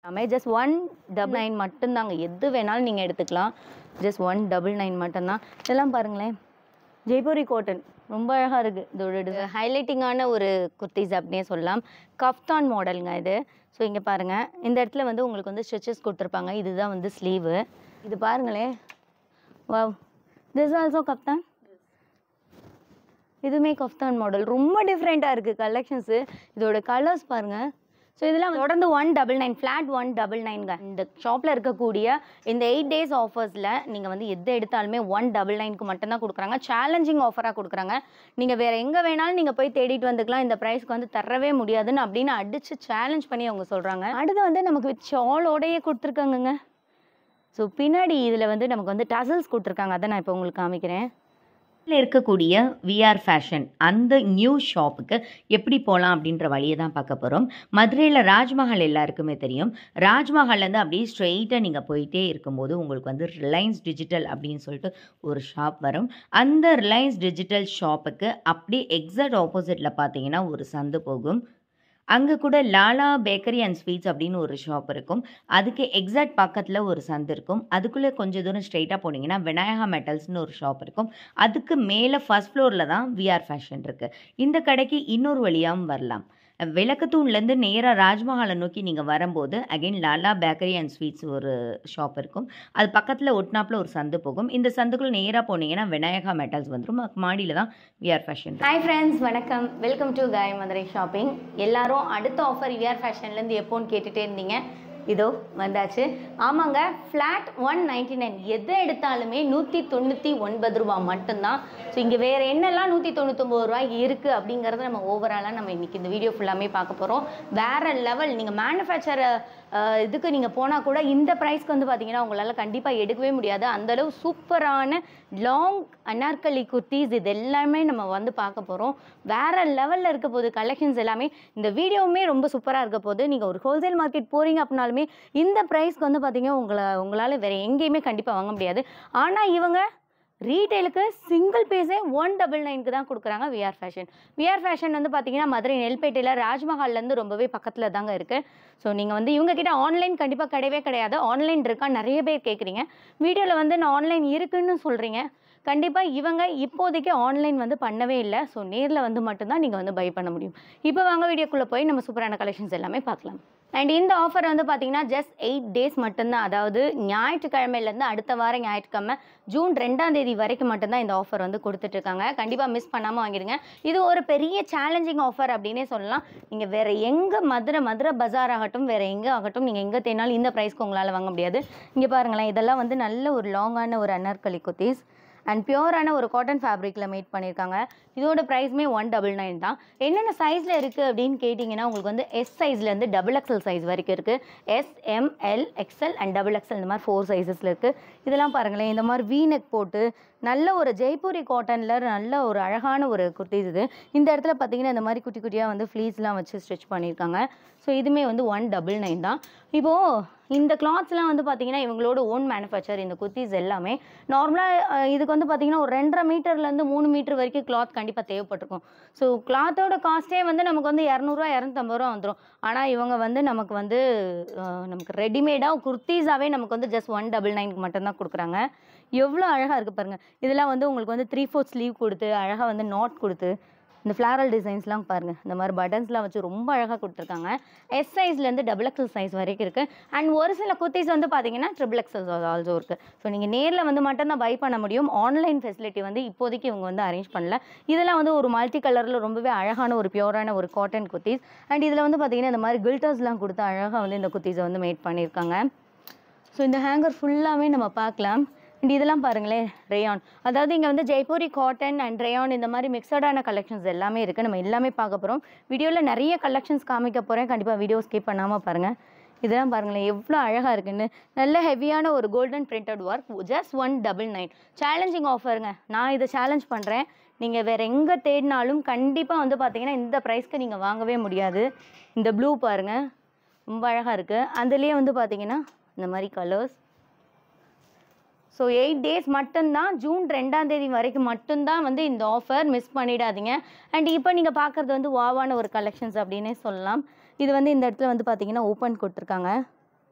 எல்லாமே just one double nine மட்டும்தாங்க எது வேணாலும் நீங்கள் எடுத்துக்கலாம் ஜஸ்ட் ஒன் டபுள் நைன் மட்டும்தான் இதெல்லாம் பாருங்களேன் ஜெய்ப்பூரி காட்டன் ரொம்ப அழகாக இருக்குது இதோட ஹைலைட்டிங்கான ஒரு குர்த்திஸ் அப்படின்னே சொல்லலாம் கஃப்தான் மாடலுங்க இது ஸோ இங்கே பாருங்கள் இந்த இடத்துல வந்து உங்களுக்கு வந்து ஸ்ட்ரெச்சஸ் கொடுத்துருப்பாங்க இதுதான் வந்து ஸ்லீவு இது பாருங்களேன் வாவ் திஸ் ஆல்சோ கஃப்தான் இதுவுமே கஃப்தான் மாடல் ரொம்ப டிஃப்ரெண்ட்டாக இருக்குது கலெக்ஷன்ஸு இதோட கலர்ஸ் பாருங்கள் ஸோ இதெல்லாம் தொடர்ந்து one double nine flat one double நைன்ங்க இந்த ஷாப்பில் இருக்கக்கூடிய இந்த எயிட் டேஸ் ஆஃபர்ஸில் நீங்கள் வந்து எது எடுத்தாலுமே ஒன் டபுள் நைனுக்கு மட்டும்தான் கொடுக்குறாங்க சேலஞ்சிங் ஆஃபராக கொடுக்குறாங்க நீங்கள் வேறு எங்கே வேணாலும் நீங்கள் போய் தேடிட்டு வந்துக்கலாம் இந்த ப்ரைஸ்க்கு வந்து தரவே முடியாதுன்னு அப்படின்னு அடித்து சேலஞ்ச் பண்ணி அவங்க சொல்கிறாங்க அடுத்து வந்து நமக்கு வித் ஷாலோடையே கொடுத்துருக்காங்கங்க ஸோ பின்னாடி இதில் வந்து நமக்கு வந்து டசல்ஸ் கொடுத்துருக்காங்க அதை நான் இப்போ உங்களுக்கு காமிக்கிறேன் இதில் இருக்கக்கூடிய விஆர் ஃபேஷன் அந்த நியூ ஷாப்புக்கு எப்படி போகலாம் அப்படின்ற வழியை தான் பார்க்க போகிறோம் மதுரையில் ராஜ்மஹால் எல்லாருக்குமே தெரியும் ராஜ்மஹால்லேருந்து அப்படியே ஸ்ட்ரெயிட்டாக நீங்கள் போயிட்டே இருக்கும்போது உங்களுக்கு வந்து ரிலையன்ஸ் டிஜிட்டல் அப்படின்னு சொல்லிட்டு ஒரு ஷாப் வரும் அந்த ரிலையன்ஸ் டிஜிட்டல் ஷாப்புக்கு அப்படியே எக்ஸாக்ட் ஆப்போசிட்டில் பார்த்தீங்கன்னா ஒரு சந்து போகும் அங்கே கூட லாலா பேக்கரி அண்ட் ஸ்வீட்ஸ் அப்படின்னு ஒரு ஷாப் இருக்கும் அதுக்கு எக்ஸாக்ட் பக்கத்தில் ஒரு சந்து இருக்கும் அதுக்குள்ளே கொஞ்சம் தூரம் ஸ்ட்ரெயிட்டாக போனீங்கன்னா விநாயகா மெட்டல்ஸ்னு ஒரு ஷாப் இருக்கும் அதுக்கு மேலே ஃபர்ஸ்ட் ஃப்ளோரில் தான் விஆர் ஃபேஷன் இருக்குது இந்த கடைக்கு இன்னொரு வழியாகவும் வரலாம் விளக்கத்தூண்லேருந்து நேராக ராஜ்மஹாலை நோக்கி நீங்கள் வரும்போது again Lala bakery and sweets ஒரு ஷாப் இருக்கும் அது பக்கத்தில் ஒட்னாப்பில் ஒரு சந்து போகும் இந்த சந்துக்குள்ளே நேராக போனீங்கன்னா விநாயகா மெட்டல்ஸ் வந்துடும் மாடியில் தான் விஆர் ஃபேஷன் ஹாய் ஃப்ரெண்ட்ஸ் வணக்கம் வெல்கம் டு காய் மதுரை ஷாப்பிங் எல்லாரும் அடுத்த ஆஃபர் விஆர் ஃபேஷன்லேருந்து எப்போன்னு கேட்டுகிட்டே இருந்தீங்க இதோ வந்தாச்சு ஆமாங்க ஃப்ளாட் ஒன் நைன்டி நைன் எதை எடுத்தாலுமே நூற்றி தொண்ணூற்றி ஒன்பது ரூபா மட்டும்தான் ஸோ இங்கே வேறு என்னெல்லாம் நூற்றி தொண்ணூத்தொம்பது ரூபாய் இருக்குது அப்படிங்கிறத நம்ம ஓவராலாக நம்ம இன்றைக்கி இந்த வீடியோ ஃபுல்லாமே பார்க்க போகிறோம் வேறு லெவல் நீங்கள் மேனுஃபேக்சர் இதுக்கு நீங்கள் போனால் கூட இந்த ப்ரைஸ்க்கு வந்து பார்த்தீங்கன்னா உங்களால் கண்டிப்பாக எடுக்கவே முடியாது அந்தளவு சூப்பரான லாங் அனார்கலி குர்த்திஸ் இது எல்லாமே நம்ம வந்து பார்க்க போகிறோம் வேறு லெவலில் இருக்க போகுது கலெக்ஷன்ஸ் எல்லாமே இந்த வீடியோவுமே ரொம்ப சூப்பராக இருக்க போகுது நீங்கள் ஒரு ஹோல்சேல் மார்க்கெட் போகிறீங்க அப்படின்னாலுமே இந்த ப்ரைஸ்க்கு வந்து பார்த்தீங்கன்னா உங்களை உங்களால் வேறு எங்கேயுமே கண்டிப்பாக வாங்க முடியாது ஆனால் இவங்க ரீட்டைலுக்கு சிங்கிள் பீஸே ஒன் டபுள் நைனுக்கு தான் கொடுக்குறாங்க விஆர் ஃபேஷன் விஆர் ஃபேஷன் வந்து பார்த்தீங்கன்னா மதுரை நெல்பேட்டையில் ராஜ்மஹால்லேருந்து ரொம்பவே பக்கத்தில் தாங்க இருக்குது ஸோ நீங்கள் வந்து இவங்க கிட்ட ஆன்லைன் கண்டிப்பாக கிடையவே கிடையாது ஆன்லைன் இருக்கா நிறைய பேர் கேட்குறீங்க வீடியோவில் வந்து நான் ஆன்லைன் இருக்குன்னு சொல்கிறீங்க கண்டிப்பாக இவங்க இப்போதைக்கு ஆன்லைன் வந்து பண்ணவே இல்லை ஸோ நேரில் வந்து மட்டும்தான் நீங்கள் வந்து பை பண்ண முடியும் இப்போ வாங்க வீடியோக்குள்ளே போய் நம்ம சூப்பரான கலெக்ஷன்ஸ் எல்லாமே பார்க்கலாம் அண்ட் இந்த ஆஃபர் வந்து பார்த்தீங்கன்னா ஜஸ்ட் எயிட் டேஸ் மட்டும்தான் அதாவது ஞாயிற்றுக்கிழமையிலேருந்து அடுத்த வாரம் ஞாயிற்றுக்கிழமை ஜூன் ரெண்டாம் தேதி வரைக்கும் மட்டும்தான் இந்த ஆஃபர் வந்து கொடுத்துட்ருக்காங்க கண்டிப்பாக மிஸ் பண்ணாமல் வாங்கிடுங்க இது ஒரு பெரிய சேலஞ்சிங் ஆஃபர் அப்படின்னே சொல்லலாம் நீங்கள் வேறு எங்கே மதுரை மதுரை பஜார் ஆகட்டும் வேறு எங்கே ஆகட்டும் நீங்கள் எங்கே தேனாலும் இந்த ப்ரைஸ்க்கு உங்களால் வாங்க முடியாது இங்கே பாருங்களேன் இதெல்லாம் வந்து நல்ல ஒரு லாங்கான ஒரு அனார்கலி குர்த்திஸ் அண்ட் பியூரான ஒரு காட்டன் ஃபேப்ரிக்கில் மேட் பண்ணியிருக்காங்க இதோட ப்ரைஸுமே ஒன் டபுள் நைன் தான் என்னென்ன சைஸில் இருக்குது அப்படின்னு கேட்டிங்கன்னா உங்களுக்கு வந்து எஸ் சைஸ்லேருந்து டபுள் எக்ஸல் சைஸ் வரைக்கும் இருக்குது S M L XL and double XL இந்த மாதிரி ஃபோர் சைஸஸில் இருக்குது இதெல்லாம் பாருங்களேன் இந்த மாதிரி வீநெக் போட்டு நல்ல ஒரு ஜெய்ப்பூரி காட்டனில் நல்ல ஒரு அழகான ஒரு குர்த்திஸ் இது இந்த இடத்துல பார்த்தீங்கன்னா இந்த மாதிரி குட்டி குட்டியாக வந்து ஃப்ளீஸ்லாம் வச்சு ஸ்டிச் பண்ணியிருக்காங்க ஸோ இதுவுமே வந்து ஒன் டபுள் நைன் தான் இப்போது இந்த கிளாத்ஸ்லாம் வந்து பார்த்தீங்கன்னா இவங்களோட ஓன் மேனுஃபேக்சர் இந்த குர்த்திஸ் எல்லாமே நார்மலாக இதுக்கு வந்து பார்த்தீங்கன்னா ஒரு ரெண்டரை மீட்டர்லேருந்து மூணு மீட்டர் வரைக்கும் கிளாத் கண்டிப்பாக தேவைப்பட்டிருக்கும் ஸோ கிளாத்தோட காஸ்ட்டே வந்து நமக்கு வந்து இரநூறுவா இரநூத்தம்பது ரூபா வந்துடும் ஆனால் இவங்க வந்து நமக்கு வந்து அஹ், நமக்கு ரெடிமேடாக குர்த்திஸாகவே நமக்கு வந்து ஜஸ்ட் ஒன் டபுள் நைனுக்கு மட்டும்தான் கொடுக்குறாங்க எவ்வளோ அழகாக இருக்குது பாருங்கள் இதெல்லாம் வந்து உங்களுக்கு வந்து த்ரீ ஃபோர்த் ஸ்லீவ் கொடுத்து அழகாக வந்து நாட் கொடுத்து இந்த ஃப்ளாரல் டிசைன்ஸ்லாம் பாருங்கள் இந்த மாதிரி பட்டன்ஸ்லாம் வச்சு ரொம்ப அழகாக கொடுத்துருக்காங்க எஸ் சைஸ்லேருந்து டபுள் எக்ஸல் சைஸ் வரைக்கும் இருக்குது அண்ட் ஒரு சில குர்த்திஸ் வந்து பார்த்தீங்கன்னா ட்ரிபிள் எக்ஸல் ஆல்சோ இருக்குது ஸோ நீங்கள் நேரில் வந்து மட்டும்தான் பை பண்ண முடியும் ஆன்லைன் ஃபெசிலிட்டி வந்து இப்போதைக்கு இவங்க வந்து அரேஞ்ச் பண்ணல இதெல்லாம் வந்து ஒரு மல்டி கலரில் ரொம்பவே அழகான ஒரு பியூரான ஒரு காட்டன் குர்த்திஸ் அண்ட் இதில் வந்து பார்த்தீங்கன்னா இந்த மாதிரி கில்டர்ஸ்லாம் கொடுத்து அழகாக வந்து இந்த குர்த்திஸை வந்து மேட் பண்ணியிருக்காங்க ஸோ இந்த ஹேங்கர் ஃபுல்லாகவே நம்ம பார்க்கலாம் அண்ட் இதெல்லாம் பாருங்களேன் ரேயான் அதாவது இங்கே வந்து ஜெய்ப்பூரி காட்டன் அண்ட் ரேயான் இந்த மாதிரி மிக்சடான கலெக்ஷன்ஸ் எல்லாமே இருக்குது நம்ம எல்லாமே பார்க்க போகிறோம் வீடியோவில் நிறைய கலெக்ஷன்ஸ் காமிக்க போகிறேன் கண்டிப்பாக வீடியோ ஸ்கிப் பண்ணாமல் பாருங்கள் இதெல்லாம் பாருங்களேன் எவ்வளோ அழகாக இருக்குன்னு நல்ல ஹெவியான ஒரு golden printed work just one double nine challenging ஆஃபருங்க நான் இதை சேலஞ்ச் பண்ணுறேன் நீங்கள் வேறு எங்கே தேடினாலும் கண்டிப்பாக வந்து பார்த்தீங்கன்னா இந்த ப்ரைஸ்க்கு நீங்கள் வாங்கவே முடியாது இந்த ப்ளூ பாருங்கள் ரொம்ப அழகாக இருக்குது அதுலேயே வந்து பார்த்தீங்கன்னா இந்த மாதிரி கலர்ஸ் ஸோ எயிட் டேஸ் மட்டும்தான் ஜூன் ரெண்டாம் தேதி வரைக்கும் மட்டும்தான் வந்து இந்த ஆஃபர் மிஸ் பண்ணிடாதீங்க அண்ட் இப்போ நீங்கள் பார்க்குறது வந்து வாவான ஒரு கலெக்ஷன்ஸ் அப்படின்னே சொல்லலாம் இது வந்து இந்த இடத்துல வந்து பார்த்தீங்கன்னா ஓப்பன் கொடுத்துருக்காங்க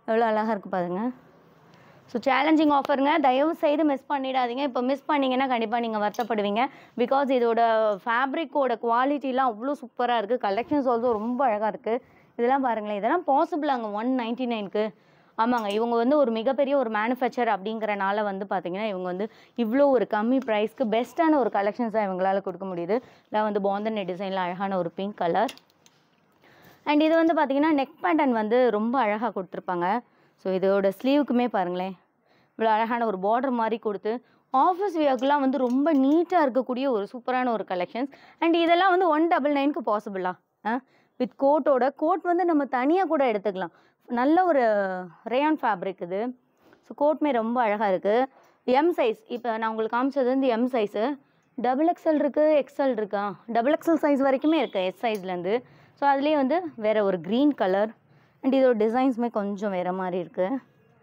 எவ்வளோ அழகாக இருக்குது பாருங்க ஸோ சேலஞ்சிங் ஆஃபருங்க தயவு செய்து மிஸ் பண்ணிடாதீங்க இப்போ மிஸ் பண்ணீங்கன்னா கண்டிப்பாக நீங்கள் வருத்தப்படுவீங்க பிகாஸ் இதோட ஃபேப்ரிக்கோட குவாலிட்டிலாம் அவ்வளோ சூப்பராக இருக்குது கலெக்ஷன்ஸ் ஆல்சோ ரொம்ப அழகாக இருக்குது இதெல்லாம் பாருங்களேன் இதெல்லாம் பாசிபிளாங்க ஒன் நைன்ட்டி நைனுக்கு ஆமாங்க இவங்க வந்து ஒரு மிகப்பெரிய ஒரு மேனுஃபேக்சர் அப்படிங்கிறனால வந்து பார்த்தீங்கன்னா இவங்க வந்து இவ்வளோ ஒரு கம்மி ப்ரைஸ்க்கு பெஸ்ட்டான ஒரு கலெக்ஷன்ஸ் தான் இவங்களால கொடுக்க முடியுது இதான் வந்து பாந்தன் டிசைனில் அழகான ஒரு பிங்க் கலர் அண்ட் இது வந்து பார்த்தீங்கன்னா நெக் பேட்டன் வந்து ரொம்ப அழகாக கொடுத்துருப்பாங்க ஸோ இதோட ஸ்லீவுக்குமே பாருங்களேன் இவ்வளோ அழகான ஒரு பார்டர் மாதிரி கொடுத்து ஆஃபீஸ் வியர்க்கெலாம் வந்து ரொம்ப நீட்டாக இருக்கக்கூடிய ஒரு சூப்பரான ஒரு கலெக்ஷன்ஸ் அண்ட் இதெல்லாம் வந்து ஒன் டபுள் நைனுக்கு பாசிபிளா வித் கோட்டோட கோட் வந்து நம்ம தனியாக கூட எடுத்துக்கலாம் நல்ல ஒரு ரேயான் ஃபேப்ரிக் இது ஸோ கோட்மே ரொம்ப அழகாக இருக்குது எம் சைஸ் இப்போ நான் உங்களுக்கு காமிச்சது வந்து எம் சைஸு டபுள் எக்ஸல் இருக்குது எக்ஸல் இருக்கா டபுள் எக்ஸல் சைஸ் வரைக்குமே இருக்குது எஸ் சைஸ்லேருந்து ஸோ அதுலேயே வந்து வேறு ஒரு க்ரீன் கலர் அண்ட் இதோட டிசைன்ஸுமே கொஞ்சம் வேறு மாதிரி இருக்குது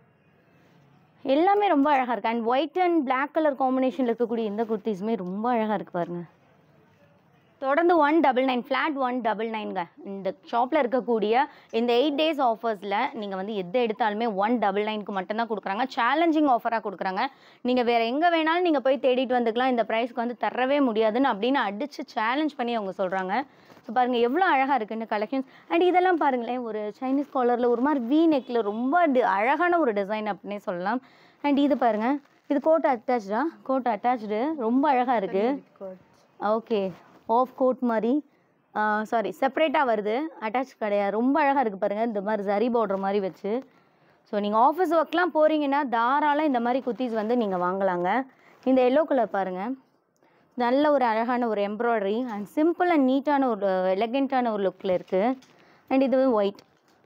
எல்லாமே ரொம்ப அழகாக இருக்குது and white and Black colour காம்பினேஷனில் இருக்கக்கூடிய இந்த குர்த்திஸுமே ரொம்ப அழகாக இருக்குது பாருங்கள் தொடர்ந்து one double nine flat one double நைன்ங்க இந்த ஷாப்பில் இருக்கக்கூடிய இந்த எயிட் டேஸ் ஆஃபர்ஸில் நீங்கள் வந்து எதை எடுத்தாலுமே ஒன் டபுள் நைனுக்கு மட்டும்தான் கொடுக்குறாங்க சேலஞ்சிங் ஆஃபராக கொடுக்குறாங்க நீங்கள் வேறு எங்கே வேணாலும் நீங்கள் போய் தேடிட்டு வந்துக்கலாம் இந்த ப்ரைஸ்க்கு வந்து தரவே முடியாதுன்னு அப்படின்னு அடித்து சேலஞ்ச் பண்ணி அவங்க சொல்கிறாங்க ஸோ பாருங்கள் எவ்வளோ அழகாக இருக்குன்னு கலெக்ஷன்ஸ் அண்ட் இதெல்லாம் பாருங்களேன் ஒரு சைனீஸ் காலரில் ஒரு மாதிரி வி நெக்கில் ரொம்ப டி- அழகான ஒரு டிசைன் அப்படின்னே சொல்லலாம் அண்ட் இது பாருங்கள் இது கோட் அட்டாச்சா கோட் அட்டாச்சு ரொம்ப அழகாக இருக்குது ஓகே ஆஃப் கோட் மாதிரி சாரி செப்பரேட்டாக வருது அட்டாச் கிடையாது ரொம்ப அழகாக இருக்குது பாருங்கள் இந்த மாதிரி சரி பார்டர் மாதிரி வச்சு ஸோ நீங்கள் ஆஃபீஸ் ஒர்க்லாம் போகிறீங்கன்னா தாராளம் இந்த மாதிரி குர்த்திஸ் வந்து நீங்கள் வாங்கலாங்க இந்த எல்லோ கலர் பாருங்கள் நல்ல ஒரு அழகான ஒரு எம்ப்ராய்டரி அண்ட் சிம்பிள் அண்ட் நீட்டான ஒரு எலகெண்ட்டான ஒரு லுக்கில் இருக்குது அண்ட் இது ஒயிட்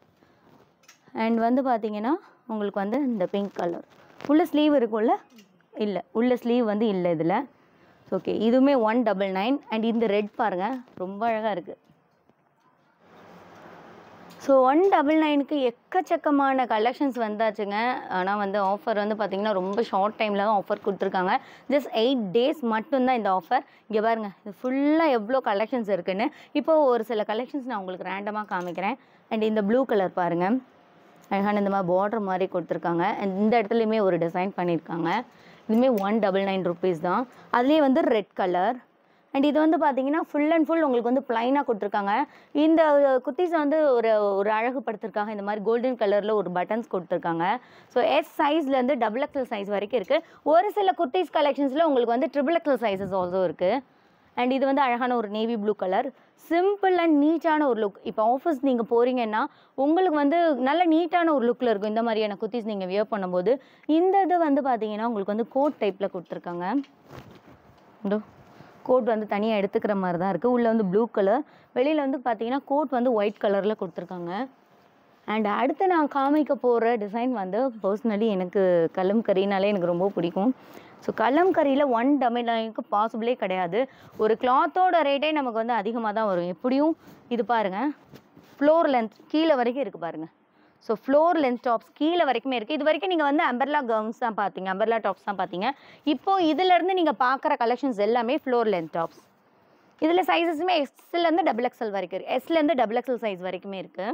அண்ட் வந்து பார்த்தீங்கன்னா உங்களுக்கு வந்து இந்த பிங்க் கலர் உள்ள ஸ்லீவ் இருக்கும்ல இல்லை உள்ள ஸ்லீவ் வந்து இல்லை இதில் ஓகே இதுவுமே ஒன் டபுள் நைன் அண்ட் இந்த ரெட் பாருங்கள் ரொம்ப அழகாக இருக்குது ஸோ ஒன் டபுள் நைனுக்கு எக்கச்சக்கமான கலெக்ஷன்ஸ் வந்தாச்சுங்க ஆனால் வந்து ஆஃபர் வந்து பார்த்திங்கன்னா ரொம்ப ஷார்ட் டைமில் தான் ஆஃபர் கொடுத்துருக்காங்க ஜஸ்ட் எயிட் டேஸ் மட்டும்தான் இந்த ஆஃபர் இங்கே பாருங்க இது ஃபுல்லாக எவ்வளோ கலெக்ஷன்ஸ் இருக்குன்னு இப்போ ஒரு சில கலெக்ஷன்ஸ் நான் உங்களுக்கு ரேண்டமாக காமிக்கிறேன் அண்ட் இந்த ப்ளூ கலர் பாருங்கள் அழகான இந்த மாதிரி பார்டர் மாதிரி கொடுத்துருக்காங்க அண்ட் இந்த இடத்துலையுமே ஒரு டிசைன் பண்ணியிருக்காங்க இதுவுமே ஒன் டபுள் நைன் ருபீஸ் தான் அதுலேயே வந்து ரெட் கலர் அண்ட் இது வந்து பார்த்தீங்கன்னா ஃபுல் அண்ட் ஃபுல் உங்களுக்கு வந்து ப்ளைனாக கொடுத்துருக்காங்க இந்த குர்த்திஸை வந்து ஒரு ஒரு அழகுபடுத்திருக்காங்க இந்த மாதிரி கோல்டன் கலரில் ஒரு பட்டன்ஸ் கொடுத்துருக்காங்க ஸோ எஸ் சைஸ்லேருந்து டபுள் எக்ஸல் சைஸ் வரைக்கும் இருக்குது ஒரு சில குர்த்திஸ் கலெக்ஷன்ஸில் உங்களுக்கு வந்து ட்ரிபிள் எக்ஸல் சைஸஸ் ஆல்சோ இருக்குது அண்ட் இது வந்து அழகான ஒரு navy blue colour simple and நீட்டான ஒரு லுக் இப்போ ஆஃபீஸ் நீங்கள் போகிறீங்கன்னா உங்களுக்கு வந்து நல்ல நீட்டான ஒரு லுக்கில் இருக்கும் இந்த மாதிரியான குர்த்திஸ் நீங்கள் வியர் பண்ணும்போது இந்த இது வந்து பார்த்தீங்கன்னா உங்களுக்கு வந்து கோட் டைப்பில் கொடுத்துருக்காங்க இதோ கோட் வந்து தனியாக எடுத்துக்கிற மாதிரி தான் இருக்குது உள்ளே வந்து ப்ளூ கலர் வெளியில் வந்து பார்த்தீங்கன்னா கோட் வந்து ஒயிட் கலரில் கொடுத்துருக்காங்க அண்ட் அடுத்து நான் காமிக்க போகிற டிசைன் வந்து பர்சனலி எனக்கு கலம்கரினாலே எனக்கு ரொம்ப பிடிக்கும் ஸோ கலம்கரியில் ஒன் டபுள் நைனுக்கு பாசிபிளே கிடையாது ஒரு கிளாத்தோட ரேட்டே நமக்கு வந்து அதிகமாக தான் வரும் எப்படியும் இது பாருங்கள் ஃப்ளோர் லென்த் கீழே வரைக்கும் இருக்குது பாருங்கள் ஸோ ஃப்ளோர் லென்த் டாப்ஸ் கீழே வரைக்குமே இருக்குது இது வரைக்கும் நீங்கள் வந்து அம்பர்லா கவுன்ஸ் தான் பார்த்தீங்க அம்பர்லா டாப்ஸ் தான் பார்த்தீங்க இப்போ இதிலேருந்து நீங்கள் பார்க்குற கலெக்ஷன்ஸ் எல்லாமே ஃப்ளோர் லென்த் டாப்ஸ் இதில் சைஸஸுமே எக்ஸ்லேருந்து டபுள் எக்ஸ்எல் வரைக்கும் இருக்குது எஸ்லேருந்து டபுள் எக்ஸ்எல் சைஸ் வரைக்குமே இருக்குது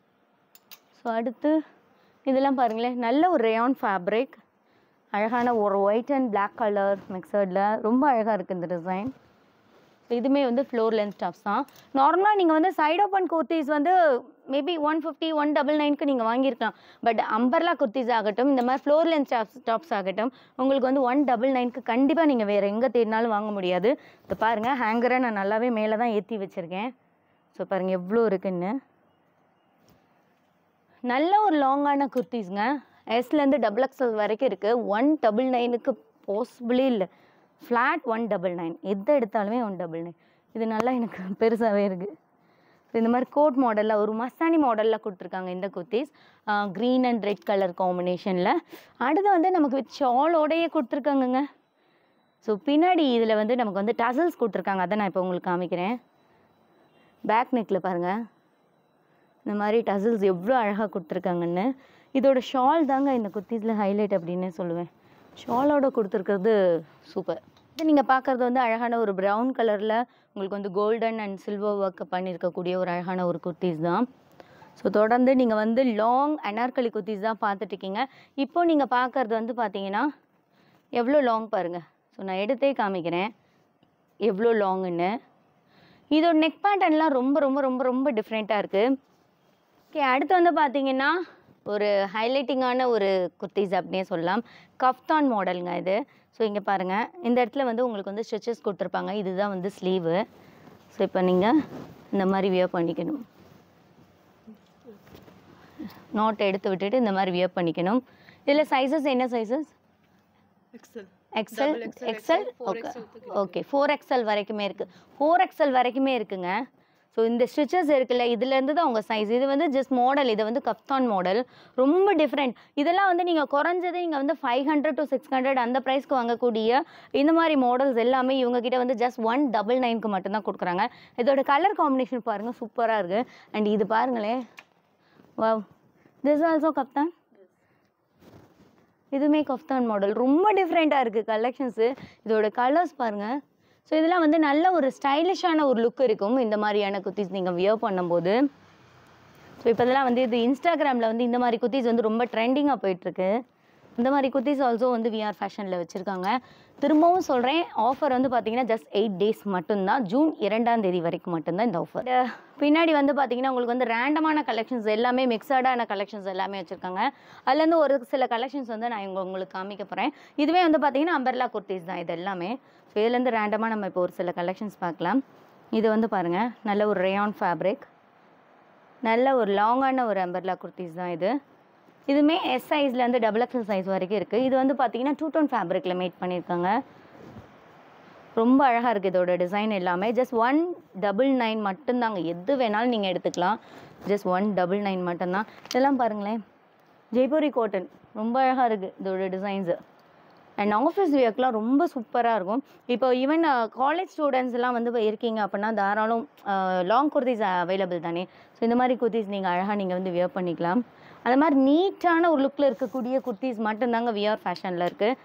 ஸோ அடுத்து இதெல்லாம் பாருங்களேன் நல்ல ஒரு ரேயான் ஃபேப்ரிக் அழகான ஒரு ஒயிட் அண்ட் Black கலர் மிக்சடில் ரொம்ப அழகாக இருக்குது இந்த டிசைன் இதுவுமே வந்து ஃப்ளோர் லென்த் டாப்ஸ் தான் நார்மலாக நீங்கள் வந்து சைட் ஓப்பன் குர்த்திஸ் வந்து maybe one fifty one double நைனுக்கு நீங்கள் வாங்கியிருக்கலாம் பட் அம்பர்லா குர்த்திஸ் ஆகட்டும் இந்த மாதிரி ஃப்ளோர் லென்த் டாப்ஸ் டாப்ஸ் ஆகட்டும் உங்களுக்கு வந்து ஒன் டபுள் நைனுக்கு கண்டிப்பாக நீங்கள் வேறு எங்கே தேடினாலும் வாங்க முடியாது இப்போ பாருங்கள் ஹேங்கரை நான் நல்லாவே மேலே தான் ஏற்றி வச்சுருக்கேன் ஸோ பாருங்கள் எவ்வளோ இருக்குன்னு நல்ல ஒரு லாங்கான குர்த்திஸ்ங்க எஸ்லேருந்து டபுள் எக்ஸ்எல் வரைக்கும் இருக்குது ஒன் டபுள் நைனுக்கு பாசிபிளே இல்லை ஃப்ளாட் ஒன் டபுள் நைன் எதை எடுத்தாலுமே ஒன் டபுள் நைன் இது நல்லா எனக்கு பெருசாகவே இருக்குது ஸோ இந்த மாதிரி கோட் மாடலில் ஒரு மஸ்தானி மாடலில் கொடுத்துருக்காங்க இந்த kurtis green and red colour காம்பினேஷனில் அடுத்து வந்து நமக்கு வித் ஷாலோடையே கொடுத்துருக்காங்கங்க ஸோ பின்னாடி இதில் வந்து நமக்கு வந்து டசல்ஸ் கொடுத்துருக்காங்க அதை நான் இப்போ உங்களுக்கு காமிக்கிறேன் பேக் நெக்கில் பாருங்கள் இந்த மாதிரி டசல்ஸ் எவ்வளோ அழகாக கொடுத்துருக்காங்கன்னு இதோட ஷால் தாங்க இந்த குர்த்திஸில் ஹைலைட் அப்படின்னு சொல்லுவேன் ஷாலோட கொடுத்துருக்கிறது சூப்பர் இது நீங்கள் பார்க்குறது வந்து அழகான ஒரு ப்ரௌன் கலரில் உங்களுக்கு வந்து கோல்டன் அண்ட் சில்வர் ஒர்க் பண்ணியிருக்கக்கூடிய ஒரு அழகான ஒரு குர்த்திஸ் தான் ஸோ தொடர்ந்து நீங்கள் வந்து லாங் அனார்கலி குர்த்திஸ் தான் பார்த்துட்ருக்கீங்க இப்போ நீங்கள் பார்க்குறது வந்து பார்த்தீங்கன்னா எவ்வளோ லாங் பாருங்கள் ஸோ நான் எடுத்தே காமிக்கிறேன் எவ்வளோ லாங்குன்னு இதோட நெக் பேட்டர்ன்லாம் ரொம்ப ரொம்ப ரொம்ப ரொம்ப டிஃப்ரெண்ட்டாக இருக்குது ஓகே அடுத்து வந்து பார்த்தீங்கன்னா ஒரு ஹைலைட்டிங்கான ஒரு குர்த்திஸ் அப்படின்னே சொல்லலாம் கஃப்தான் மாடலுங்க இது ஸோ இங்கே பாருங்கள் இந்த இடத்துல வந்து உங்களுக்கு வந்து ஸ்ட்ரெச்சஸ் கொடுத்துருப்பாங்க இதுதான் வந்து ஸ்லீவு ஸோ இப்போ நீங்கள் இந்த மாதிரி வியர் பண்ணிக்கணும் நோட்டை எடுத்து விட்டுட்டு இந்த மாதிரி வியர் பண்ணிக்கணும் இதில் சைஸஸ் என்ன sizes XL XL Double XL, XL four okay XL க்கு ஓகே ஃபோர் எக்ஸல் வரைக்குமே இருக்குது ஃபோர் எக்ஸல் வரைக்குமே இருக்குங்க ஸோ இந்த ஸ்டிச்சஸ் இருக்குல்ல இதுலேருந்து தான் உங்கள் சைஸ் இது வந்து ஜஸ்ட் மாடல் இது வந்து கப்தான் மாடல் ரொம்ப டிஃப்ரெண்ட் இதெல்லாம் வந்து நீங்கள் குறைஞ்சது நீங்கள் வந்து five hundred to six hundred அந்த ப்ரைஸ்க்கு வாங்கக்கூடிய இந்த மாதிரி மாடல்ஸ் எல்லாமே இவங்க கிட்ட வந்து ஜஸ்ட் ஒன் டபுள் நைனுக்கு மட்டும்தான் கொடுக்குறாங்க இதோட கலர் காம்பினேஷன் பாருங்கள் சூப்பராக இருக்குது அண்ட் இது பாருங்களேன் வாவ் திஸ் ஆல்சோ கப்தான் இதுவுமே கஃப்தான் மாடல் ரொம்ப டிஃப்ரெண்ட்டாக இருக்குது கலெக்ஷன்ஸு இதோட கலர்ஸ் பாருங்கள் ஸோ இதெல்லாம் வந்து நல்ல ஒரு ஸ்டைலிஷான ஒரு லுக் இருக்கும் இந்த மாதிரியான குர்த்திஸ் நீங்கள் வியர் பண்ணும்போது ஸோ இப்போ இதெல்லாம் வந்து இது இன்ஸ்டாகிராமில் வந்து இந்த மாதிரி குர்த்திஸ் வந்து ரொம்ப ட்ரெண்டிங்காக போயிட்டுருக்கு இந்த மாதிரி குர்த்திஸ் ஆல்சோ வந்து விஆர் ஃபேஷனில் வச்சுருக்காங்க திரும்பவும் சொல்கிறேன் ஆஃபர் வந்து பார்த்தீங்கன்னா ஜஸ்ட் எயிட் டேஸ் மட்டும்தான் ஜூன் இரண்டாம் தேதி வரைக்கும் மட்டும்தான் இந்த ஆஃபர் பின்னாடி வந்து பார்த்தீங்கன்னா உங்களுக்கு வந்து ரேண்டமான கலெக்ஷன்ஸ் எல்லாமே மிக்சடான கலெக்ஷன்ஸ் எல்லாமே வச்சுருக்காங்க அதுலேருந்து ஒரு சில கலெக்ஷன்ஸ் வந்து நான் இங்க உங்களுக்கு காமிக்க போகிறேன் இதுவே வந்து பார்த்தீங்கன்னா அம்பர்லா குர்த்திஸ் தான் இது எல்லாமே ஸோ இதுலேருந்து ரேண்டமாக நம்ம இப்போ ஒரு சில கலெக்ஷன்ஸ் பார்க்கலாம் இது வந்து பாருங்கள் நல்ல ஒரு ரேயான் ஃபேப்ரிக் நல்ல ஒரு லாங்கான ஒரு அம்பர்லா குர்த்திஸ் தான் இது இதுவுமே எஸ் சைஸ்லேருந்து டபுள் எக்ஸல் சைஸ் வரைக்கும் இருக்குது இது வந்து பார்த்தீங்கன்னா டூ டோன் ஃபேப்ரிக்கில் மேட் பண்ணியிருக்காங்க ரொம்ப அழகாக இருக்குது இதோட டிசைன் எல்லாமே ஜஸ்ட் ஒன் டபுள் நைன் மட்டும்தாங்க எது வேணாலும் நீங்கள் எடுத்துக்கலாம் ஜஸ்ட் ஒன் டபுள் நைன் மட்டும்தான் இதெல்லாம் பாருங்களேன் ஜெய்ப்பூரி காட்டன் ரொம்ப அழகாக இருக்குது இதோட டிசைன்ஸு அண்ட் ஆஃபீஸ் வியர்க்கெலாம் ரொம்ப சூப்பராக இருக்கும் இப்போ ஈவன் காலேஜ் ஸ்டூடெண்ட்ஸ் எல்லாம் வந்து இருக்கீங்க அப்படின்னா தாராளம் லாங் குர்த்திஸ் அவைலபிள் தானே ஸோ இந்த மாதிரி குர்த்திஸ் நீங்கள் அழகாக நீங்கள் வந்து வியர் பண்ணிக்கலாம் அது மாதிரி நீட்டான ஒரு லுக்கில் இருக்கக்கூடிய குர்த்திஸ் மட்டும்தாங்க வியர் ஃபேஷனில் இருக்குது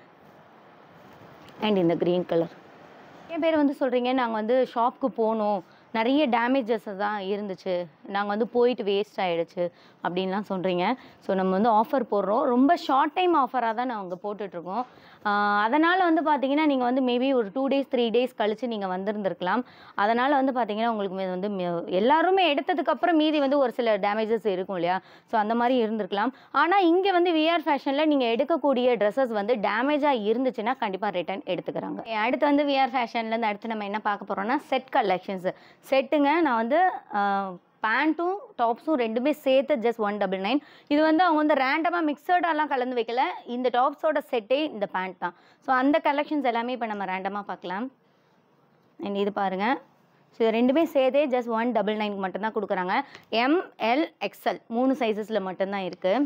அண்ட் இந்த க்ரீன் கலர் நிறைய பேர் வந்து சொல்கிறீங்க நாங்கள் வந்து ஷாப்க்கு போனோம் நிறைய டேமேஜஸ் தான் இருந்துச்சு நாங்கள் வந்து போயிட்டு வேஸ்ட் ஆகிடுச்சு அப்படின்லாம் சொல்கிறீங்க ஸோ நம்ம வந்து ஆஃபர் போடுறோம் ரொம்ப ஷார்ட் டைம் ஆஃபராக தான் நாங்கள் போட்டுட்ருக்கோம் அதனால் வந்து பார்த்தீங்கன்னா நீங்கள் வந்து மேபி ஒரு டூ டேஸ் த்ரீ டேஸ் கழித்து நீங்கள் வந்திருந்திருக்கலாம் அதனால் வந்து பார்த்தீங்கன்னா உங்களுக்கு மீ- வந்து மீ- எல்லாருமே எடுத்ததுக்கப்புறம் மீதி வந்து ஒரு சில டேமேஜஸ் இருக்கும் இல்லையா ஸோ அந்த மாதிரி இருந்திருக்கலாம் ஆனால் இங்கே வந்து விஆர் ஃபேஷனில் நீங்கள் எடுக்கக்கூடிய ட்ரெஸ்ஸஸ் வந்து டேமேஜாக இருந்துச்சுன்னா கண்டிப்பாக ரிட்டர்ன் எடுத்துக்கிறாங்க அடுத்து வந்து விஆர் ஃபேஷன்லேருந்து அடுத்து நம்ம என்ன பார்க்க போகிறோம்னா செட் கலெக்ஷன்ஸ் செட்டுங்க நான் வந்து பேண்ட்டும் டாப்ஸும் ரெண்டுமே சேர்த்து ஜஸ்ட் ஒன் டபுள் நைன் இது வந்து அவங்க வந்து ரேண்டமாக மிக்சர்டெல்லாம் கலந்து வைக்கல இந்த டாப்ஸோட செட்டே இந்த பேண்ட் தான் ஸோ அந்த கலெக்ஷன்ஸ் எல்லாமே இப்போ நம்ம ரேண்டமாக பார்க்கலாம் அண்ட் இது பாருங்கள் ஸோ இது ரெண்டுமே சேர்த்தே ஜஸ்ட் ஒன் டபுள் நைனுக்கு மட்டும்தான் கொடுக்குறாங்க எம் எல் எக்ஸ்எல் மூணு சைஸஸில் மட்டும்தான் இருக்குது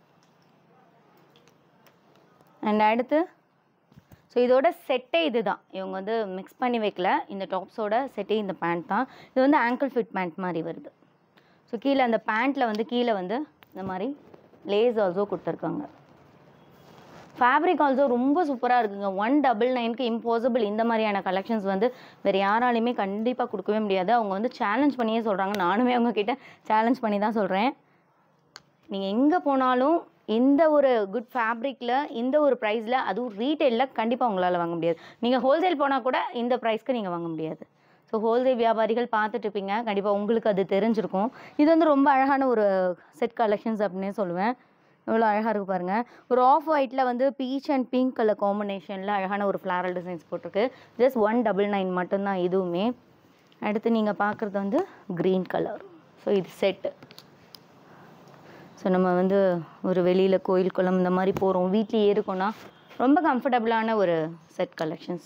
அண்ட் அடுத்து ஸோ இதோட செட்டே இது தான் இவங்க வந்து மிக்ஸ் பண்ணி வைக்கல இந்த டாப்ஸோட செட்டே இந்த பேண்ட் தான் இது வந்து ஆங்கிள் ஃபிட் பேண்ட் மாதிரி வருது ஸோ கீழே அந்த பேண்ட்டில் வந்து கீழே வந்து இந்த மாதிரி லேஸ் ஆல்சோ கொடுத்துருக்காங்க ஃபேப்ரிக் ஆல்சோ ரொம்ப சூப்பராக இருக்குங்க ஒன் டபுள் நைனுக்கு இம்பாசிபிள் இந்த மாதிரியான கலெக்ஷன்ஸ் வந்து வேறு யாராலையுமே கண்டிப்பாக கொடுக்கவே முடியாது அவங்க வந்து சேலஞ்ச் பண்ணியே சொல்கிறாங்க நானுமே அவங்க கிட்ட சேலஞ்ச் பண்ணி தான் சொல்கிறேன் நீங்கள் எங்கே போனாலும் இந்த ஒரு குட் ஃபேப்ரிக்கில் இந்த ஒரு ப்ரைஸில் அதுவும் ரீட்டெயிலில் கண்டிப்பாக உங்களால் வாங்க முடியாது நீங்கள் ஹோல்சேல் போனால் கூட இந்த ப்ரைஸ்க்கு நீங்கள் வாங்க முடியாது ஸோ ஹோல்சேல் வியாபாரிகள் பார்த்துட்டு இருப்பீங்க கண்டிப்பாக உங்களுக்கு அது தெரிஞ்சிருக்கும் இது வந்து ரொம்ப அழகான ஒரு செட் கலெக்ஷன்ஸ் அப்படின்னே சொல்லுவேன் எவ்வளோ அழகாக இருக்கு பாருங்கள் ஒரு ஆஃப் ஒயிட்டில் வந்து பீச் அண்ட் பிங்க் கலர் காம்பினேஷனில் அழகான ஒரு ஃப்ளாரல் டிசைன்ஸ் போட்டிருக்கு ஜஸ்ட் ஒன் டபுள் நைன் மட்டும்தான் இதுவுமே அடுத்து நீங்கள் பார்க்குறது வந்து க்ரீன் கலர் ஸோ இது செட்டு ஸோ நம்ம வந்து ஒரு வெளியில் கோயில் குளம் இந்த மாதிரி போகிறோம் வீட்லேயே இருக்கோம்னா ரொம்ப கம்ஃபர்டபுளான ஒரு செட் கலெக்ஷன்ஸ்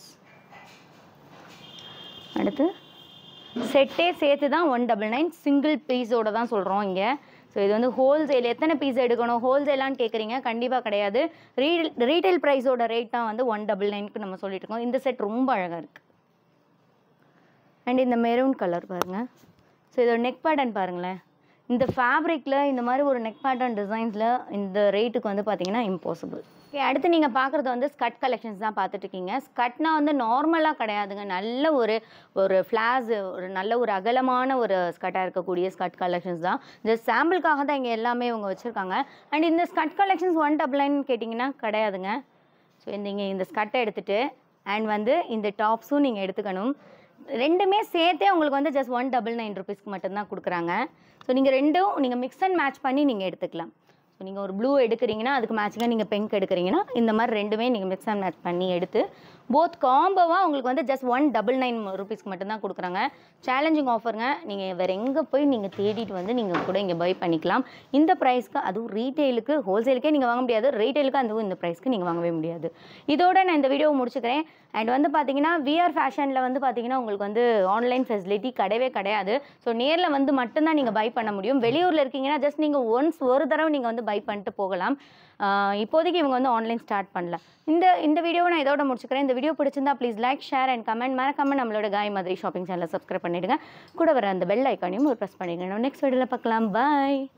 அடுத்து செட்டே சேர்த்து தான் ஒன் டபுள் நைன் சிங்கிள் பீஸோட தான் சொல்கிறோம் இங்கே ஸோ இது வந்து ஹோல்சேல் எத்தனை பீஸ் எடுக்கணும் ஹோல்சேலான்னு கேட்குறீங்க கண்டிப்பாக கிடையாது ரீடெயில் ரீட்டைல் ப்ரைஸோட ரேட் தான் வந்து ஒன் டபுள் நைனுக்கு நம்ம சொல்லிட்டு இருக்கோம் இந்த செட் ரொம்ப அழகாக இருக்குது அண்ட் இந்த மெரூன் கலர் பாருங்கள் ஸோ இதோட நெக் பேட்டர்ன் பாருங்களேன் இந்த ஃபேப்ரிக்கில் இந்த மாதிரி ஒரு நெக் பேட்டர்ன் டிசைன்ஸில் இந்த ரேட்டுக்கு வந்து பார்த்தீங்கன்னா இம்பாசிபிள் ஓகே அடுத்து நீங்கள் பார்க்குறது வந்து ஸ்கட் கலெக்ஷன்ஸ் தான் பார்த்துட்டு இருக்கீங்க ஸ்கட்னா வந்து நார்மலாக கிடையாதுங்க நல்ல ஒரு ஒரு ஃப்ளாஸ் ஒரு நல்ல ஒரு அகலமான ஒரு ஸ்கட்டாக இருக்கக்கூடிய ஸ்கட் கலெக்ஷன்ஸ் தான் ஜஸ்ட் சாம்பிளுக்காக தான் இங்கே எல்லாமே இவங்க வச்சுருக்காங்க அண்ட் இந்த skirt collections one double nine கேட்டிங்கன்னா கிடையாதுங்க ஸோ நீங்கள் இந்த ஸ்கட்டை எடுத்துகிட்டு அண்ட் வந்து இந்த டாப்ஸும் நீங்கள் எடுத்துக்கணும் ரெண்டுமே சேர்த்தே உங்களுக்கு வந்து ஜஸ்ட் ஒன் டபுள் நைன் ருபீஸ்க்கு மட்டும்தான் கொடுக்குறாங்க ஸோ நீங்கள் ரெண்டும் நீங்கள் மிக்ஸ் அண்ட் மேட்ச் பண்ணி நீங்கள் எடுத்துக்கலாம் ஸோ நீங்கள் ஒரு ப்ளூ எடுக்கிறீங்கன்னா அதுக்கு மேட்சிங்காக நீங்கள் பிங்க் எடுக்கிறீங்கன்னா இந்த மாதிரி ரெண்டுமே நீங்கள் மிக்ஸ் அண்ட் மேட்ச் பண்ணி எடுத்து போத் காம்போவாக உங்களுக்கு வந்து ஜஸ்ட் ஒன் டபுள் நைன் ருபீஸ்க்கு மட்டும்தான் கொடுக்குறாங்க சேலஞ்சிங் ஆஃபருங்க நீங்கள் வேறு எங்கே போய் நீங்கள் தேடிட்டு வந்து நீங்கள் கூட இங்கே பை பண்ணிக்கலாம் இந்த ப்ரைஸ்க்கு அதுவும் ரீட்டெயிலுக்கு ஹோல்சேலுக்கே நீங்கள் வாங்க முடியாது ரீட்டெயிலுக்கு அதுவும் இந்த ப்ரைஸ்க்கு நீங்கள் வாங்கவே முடியாது இதோட நான் இந்த வீடியோவை முடிச்சுக்கிறேன் அண்ட் வந்து பார்த்தீங்கன்னா விஆர் ஃபேஷனில் வந்து பார்த்தீங்கன்னா உங்களுக்கு வந்து ஆன்லைன் ஃபெசிலிட்டி கிடையவே கிடையாது ஸோ நேரில் வந்து மட்டும்தான் நீங்கள் பை பண்ண முடியும் வெளியூரில் இருக்கீங்கன்னா ஜஸ்ட் நீங்கள் ஒன்ஸ் ஒரு தடவை நீங்கள் வந்து பை பண்ணிட்டு போகலாம் ஆஹ் இப்போதைக்கு இவங்க வந்து ஆன்லைன் ஸ்டார்ட் பண்ணல இந்த இந்த வீடியோவை நான் இதோட முடிச்சுக்கிறேன் இந்த வீடியோ பிடிச்சிருந்தா please like share and comment மறக்காம நம்மளோட காய் மாதிரி ஷாப்பிங் சேனலை சப்ஸ்கிரைப் பண்ணிடுங்க கூட வர அந்த பெல் ஐக்கானையும் ஒரு ப்ரெஸ் பண்ணிடுங்க நெக்ஸ்ட் வீடியோவில் பார்க்கலாம் பாய்